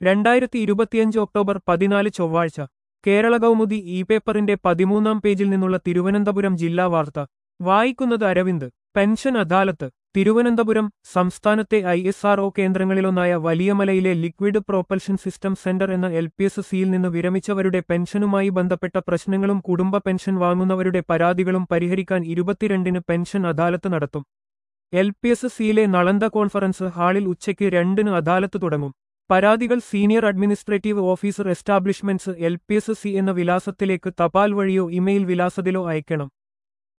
രണ്ടായിരത്തി ഇരുപത്തിയഞ്ച് ഒക്ടോബർ പതിനാല് ചൊവ്വാഴ്ച കേരള കൗമുദി ഇ പേപ്പറിന്റെ പതിമൂന്നാം പേജിൽ നിന്നുള്ള തിരുവനന്തപുരം ജില്ലാ വാർത്ത വായിക്കുന്നത് അരവിന്ദ് പെൻഷൻ അദാലത്ത് തിരുവനന്തപുരം സംസ്ഥാനത്തെ ഐ എസ് ആർ ഒ കേന്ദ്രങ്ങളിലൊന്നായ വലിയമലയിലെ ലിക്വിഡ് പ്രോപ്പൽഷൻ സിസ്റ്റം സെന്റർ എന്ന എൽ പി എസ് സിയിൽ നിന്ന് വിരമിച്ചവരുടെ പെൻഷനുമായി ബന്ധപ്പെട്ട പ്രശ്നങ്ങളും കുടുംബ പെൻഷൻ വാങ്ങുന്നവരുടെ പരാതികളും പരിഹരിക്കാൻ ഇരുപത്തിരണ്ടിന് പെൻഷൻ അദാലത്ത് നടത്തും എൽ പി എസ് സിയിലെ നളന്ദ കോൺഫറൻസ് ഹാളിൽ ഉച്ചയ്ക്ക് രണ്ടിന് അദാലത്ത് തുടങ്ങും പരാതികൾ senior administrative officer establishments L P S C എന്ന വിലാസത്തിലേക്ക് തപാൽ വഴിയോ ഇമെയിൽ വിലാസത്തിലോ അയക്കണം